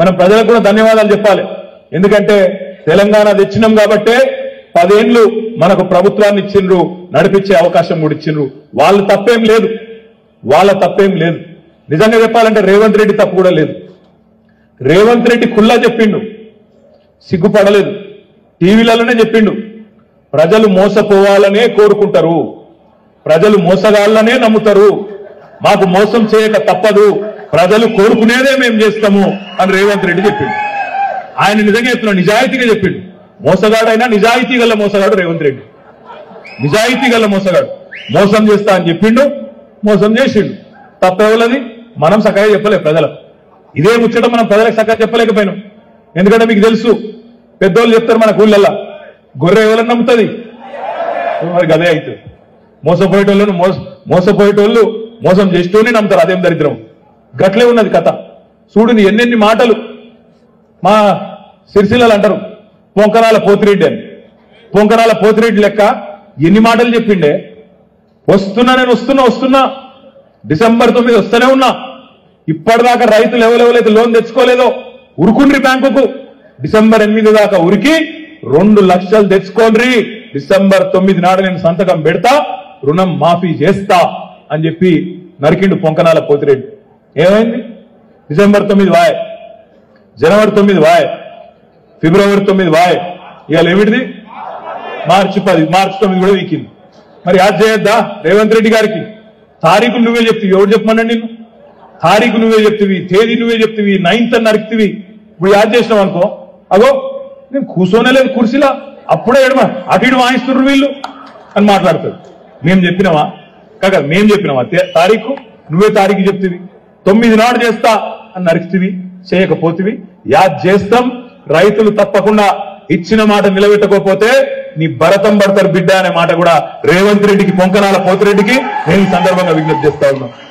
మనం ప్రజలకు కూడా ధన్యవాదాలు చెప్పాలి ఎందుకంటే తెలంగాణ తెచ్చినాం కాబట్టే పదేండ్లు మనకు ప్రభుత్వాన్ని ఇచ్చిండ్రు నడిపించే అవకాశం కూడా ఇచ్చిండ్రు వాళ్ళు తప్పేం లేదు వాళ్ళ తప్పేం లేదు నిజంగా చెప్పాలంటే రేవంత్ రెడ్డి తప్పు కూడా లేదు రేవంత్ రెడ్డి కుల్లా చెప్పిండు సిగ్గుపడలేదు టీవీలలోనే చెప్పిండు ప్రజలు మోసపోవాలనే కోరుకుంటారు ప్రజలు మోసగాళ్ళనే నమ్ముతారు మాకు మోసం చేయక తప్పదు ప్రజలు కోరుకునేదే మేము చేస్తాము అని రేవంత్ రెడ్డి చెప్పిండు ఆయన నిజంగా చెప్తున్నాడు నిజాయితీగా చెప్పిండు మోసగాడైనా నిజాయితీ గల మోసగాడు రేవంత్ రెడ్డి నిజాయితీ గల మోసగాడు మోసం చేస్తా అని చెప్పిండు మోసం చేసిండు తప్పెవలది మనం సక్కగా చెప్పలేం ప్రజలకు ఇదే ముచ్చట మనం ప్రజలకు చక్కగా చెప్పలేకపోయినాం ఎందుకంటే మీకు తెలుసు పెద్దోళ్ళు చెప్తారు మన ఊళ్ళల్లో గొర్రె ఎవరన్నా నమ్ముతుంది మరి గదే అవుతుంది మోసపోయేటోళ్ళను మోస మోసపోయేటోళ్ళు మోసం చేస్తూనే నమ్ముతారు అదేం దరిద్రం గట్లే ఉన్నది కథ చూడు నీ ఎన్నెన్ని మాటలు మా సిరిసిల్లలు అంటారు పొంకరాల పోతిరెడ్డి అని పొంకరాల పోతిరెడ్డి లెక్క ఎన్ని మాటలు చెప్పిండే వస్తున్నా నేను వస్తున్నా వస్తున్నా డిసెంబర్ తొమ్మిది వస్తూనే ఉన్నా ఇప్పటిదాకా రైతులు ఎవరెవరైతే లోన్ తెచ్చుకోలేదో ఉరుకుండ్రి బ్యాంకుకు డిసెంబర్ ఎనిమిది దాకా ఉరికి రెండు లక్షలు తెచ్చుకోండి డిసెంబర్ తొమ్మిది నాడు నేను సంతకం పెడతా రుణం మాఫీ చేస్తా అని చెప్పి నరికిండు పొంకనాల పోతిరెడ్డి ఏమైంది డిసెంబర్ తొమ్మిది వాయ్ జనవరి తొమ్మిది వాయ్ ఫిబ్రవరి తొమ్మిది వాయ్ ఇవాళ ఏమిటిది మార్చి పది మార్చి తొమ్మిది కూడా వీకింది మరి యాద్ చేయొద్దా రేవంత్ రెడ్డి గారికి తారీఖు నువ్వే చెప్తివి ఎవడు చెప్పమన్నాడు నిన్ను తారీఖు నువ్వే చెప్తివి తేదీ నువ్వే చెప్తివి నైన్త్ అని నరికితివి ఇప్పుడు యాద్ చేసినావు అనుకో అగో నేను కూర్చోనే లేదు కుర్చీలా అప్పుడే ఎడమ అటు ఇటు వాయిస్తున్నారు వీళ్ళు అని మాట్లాడతారు మేము చెప్పినావా కాక మేము చెప్పినావా తే- తారీఖు నువ్వే తారీఖు చెప్తివి తొమ్మిది నాడు చేస్తా అని నరికితివి చేయకపోతివి యాద్ చేస్తాం రైతులు తప్పకుండా ఇచ్చిన మాట నిలబెట్టకపోతే నీ భరతం పడతారు బిడ్డ అనే మాట కూడా రేవంత్ రెడ్డికి పొంకనాల పోతిరెడ్డికి నేను ఈ సందర్భంగా విజ్ఞప్తి చేస్తా ఉన్నా